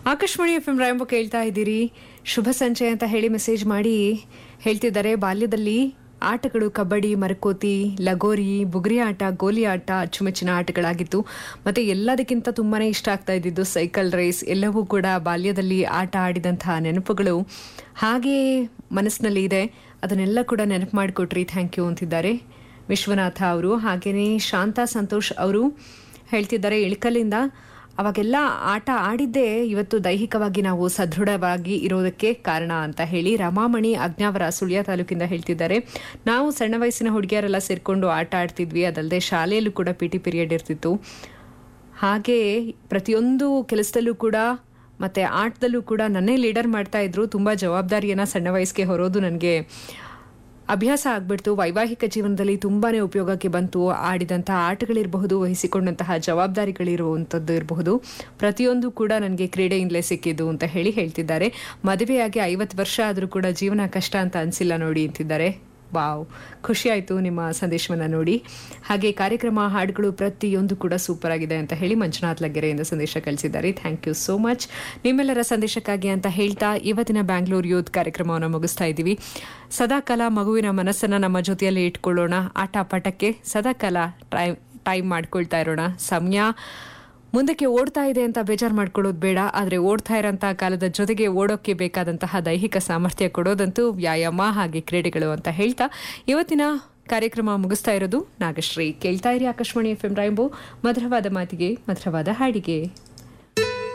Akashvani F M ರಾಯಂಬ ಕೇಳ್ತಾ ಇದ್ದೀರಿ ಶುಭ ಸಂಜೆ ಅಂತ ಹೇಳಿ ಮೆಸೇಜ್ ಮಾಡಿ ಹೇಳ್ತಿದ್ದಾರೆ ಬಾಲ್ಯದಲ್ಲಿ ಆಟಗಳು ಕಬಡ್ಡಿ ಮರಕೋತಿ ಲಗೋರಿ ಬುಗುರಿ ಆಟ ಗೋಲಿ ಆಟ ಅಚ್ಚುಮೆಚ್ಚಿನ ಆಟಗಳಾಗಿತ್ತು ಮತ್ತೆ ಎಲ್ಲದಕ್ಕಿಂತ ತುಂಬಾನೇ ಇಷ್ಟ ಆಗ್ತಾ ಇದ್ದಿದ್ದು ಸೈಕಲ್ ರೇಸ್ ಎಲ್ಲವೂ ಕೂಡ ಬಾಲ್ಯದಲ್ಲಿ ಆಟ ಆಡಿದಂತಹ ನೆನಪುಗಳು ಹಾಗೇ ಮನಸ್ಸಿನಲ್ಲಿ ಇದೆ ಅದನ್ನೆಲ್ಲ ಕೂಡ ನೆನಪು ಮಾಡಿಕೊಟ್ರಿ ಥ್ಯಾಂಕ್ ಯು ಅಂತಿದ್ದಾರೆ ವಿಶ್ವನಾಥ ಅವರು ಹಾಗೇನೇ ಶಾಂತಾ ಸಂತೋಷ್ ಅವರು ಹೇಳ್ತಿದ್ದಾರೆ ಇಳಕಲಿಂದ ಅವಾಗೆಲ್ಲ ಆಟ ಆಡಿದ್ದೇ ಇವತ್ತು ದೈಹಿಕವಾಗಿ ನಾವು ಸದೃಢವಾಗಿ ಇರೋದಕ್ಕೆ ಕಾರಣ ಅಂತ ಹೇಳಿ ರಮಾಮಣಿ ಅಜ್ಞಾವರ ಸುಳ್ಯ ತಾಲೂಕಿಂದ ಹೇಳ್ತಿದ್ದಾರೆ ನಾವು ಸಣ್ಣ ವಯಸ್ಸಿನ ಹುಡುಗಿಯರೆಲ್ಲ ಸೇರ್ಕೊಂಡು ಆಟ ಆಡ್ತಿದ್ವಿ ಅದಲ್ಲದೆ ಶಾಲೆಯಲ್ಲೂ ಕೂಡ ಪಿ ಟಿ ಪೀರಿಯಡ್ ಇರ್ತಿತ್ತು ಹಾಗೆ ಪ್ರತಿಯೊಂದು ಕೆಲಸದಲ್ಲೂ ಕೂಡ ಮತ್ತೆ ಆಟದಲ್ಲೂ ಕೂಡ ನನ್ನೇ ಲೀಡರ್ ಮಾಡ್ತಾ ಇದ್ರು ತುಂಬಾ ಜವಾಬ್ದಾರಿಯನ್ನ ಸಣ್ಣ ವಯಸ್ಸಿಗೆ ಹೊರೋದು ನನಗೆ ಅಭ್ಯಾಸ ಆಗ್ಬಿಡ್ತು ವೈವಾಹಿಕ ಜೀವನದಲ್ಲಿ ತುಂಬಾನೇ ಉಪಯೋಗಕ್ಕೆ ಬಂತು ಆಡಿದಂತಹ ಆಟಗಳಿರಬಹುದು ವಹಿಸಿಕೊಂಡಂತಹ ಜವಾಬ್ದಾರಿಗಳಿರುವಂಥದ್ದು ಇರಬಹುದು ಪ್ರತಿಯೊಂದು ಕೂಡ ನನಗೆ ಕ್ರೀಡೆಯಿಂದಲೇ ಸಿಕ್ಕಿದ್ದು ಅಂತ ಹೇಳಿ ಹೇಳ್ತಿದ್ದಾರೆ ಮದುವೆಯಾಗಿ ಐವತ್ತು ವರ್ಷ ಆದರೂ ಕೂಡ ಜೀವನ ಕಷ್ಟ ಅಂತ ಅನಿಸಿಲ್ಲ ನೋಡಿ ಅಂತಿದ್ದಾರೆ ವಾವ್ ಖುಷಿ ಆಯಿತು ನಿಮ್ಮ ಸಂದೇಶವನ್ನು ನೋಡಿ ಹಾಗೆ ಕಾರ್ಯಕ್ರಮ ಹಾಡುಗಳು ಪ್ರತಿಯೊಂದು ಕೂಡ ಸೂಪರ್ ಆಗಿದೆ ಅಂತ ಹೇಳಿ ಮಂಜುನಾಥ್ ಲಗ್ಗೆರೆಯಿಂದ ಸಂದೇಶ ಕಳಿಸಿದ್ದಾರೆ ಥ್ಯಾಂಕ್ ಯು ಸೋ ಮಚ್ ನಿಮ್ಮೆಲ್ಲರ ಸಂದೇಶಕ್ಕಾಗಿ ಅಂತ ಹೇಳ್ತಾ ಇವತ್ತಿನ ಬ್ಯಾಂಗ್ಳೂರ್ ಯೂತ್ ಕಾರ್ಯಕ್ರಮವನ್ನು ಮುಗಿಸ್ತಾ ಇದ್ದೀವಿ ಸದಾಕಾಲ ಮಗುವಿನ ಮನಸ್ಸನ್ನು ನಮ್ಮ ಜೊತೆಯಲ್ಲಿ ಇಟ್ಕೊಳ್ಳೋಣ ಆಟ ಪಾಠಕ್ಕೆ ಸದಾಕಾಲ ಟೈಮ್ ಟೈಮ್ ಮಾಡ್ಕೊಳ್ತಾ ಇರೋಣ ಸಮಯ ಮುಂದಕ್ಕೆ ಓಡ್ತಾ ಇದೆ ಅಂತ ಬೇಜಾರು ಮಾಡ್ಕೊಳ್ಳೋದು ಬೇಡ ಆದರೆ ಓಡ್ತಾ ಇರೋಂಥ ಕಾಲದ ಜೊತೆಗೆ ಓಡೋಕ್ಕೆ ಬೇಕಾದಂತಹ ದೈಹಿಕ ಸಾಮರ್ಥ್ಯ ಕೊಡೋದಂತೂ ವ್ಯಾಯಾಮ ಹಾಗೆ ಕ್ರೀಡೆಗಳು ಅಂತ ಹೇಳ್ತಾ ಇವತ್ತಿನ ಕಾರ್ಯಕ್ರಮ ಮುಗಿಸ್ತಾ ಇರೋದು ನಾಗಶ್ರೀ ಕೇಳ್ತಾ ಇರಿ ಆಕಾಶವಾಣಿ ಎಫ್ ಎಂ ರಾಯಂಬು ಮಧುರವಾದ ಮಾತಿಗೆ ಮಧುರವಾದ ಹಾಡಿಗೆ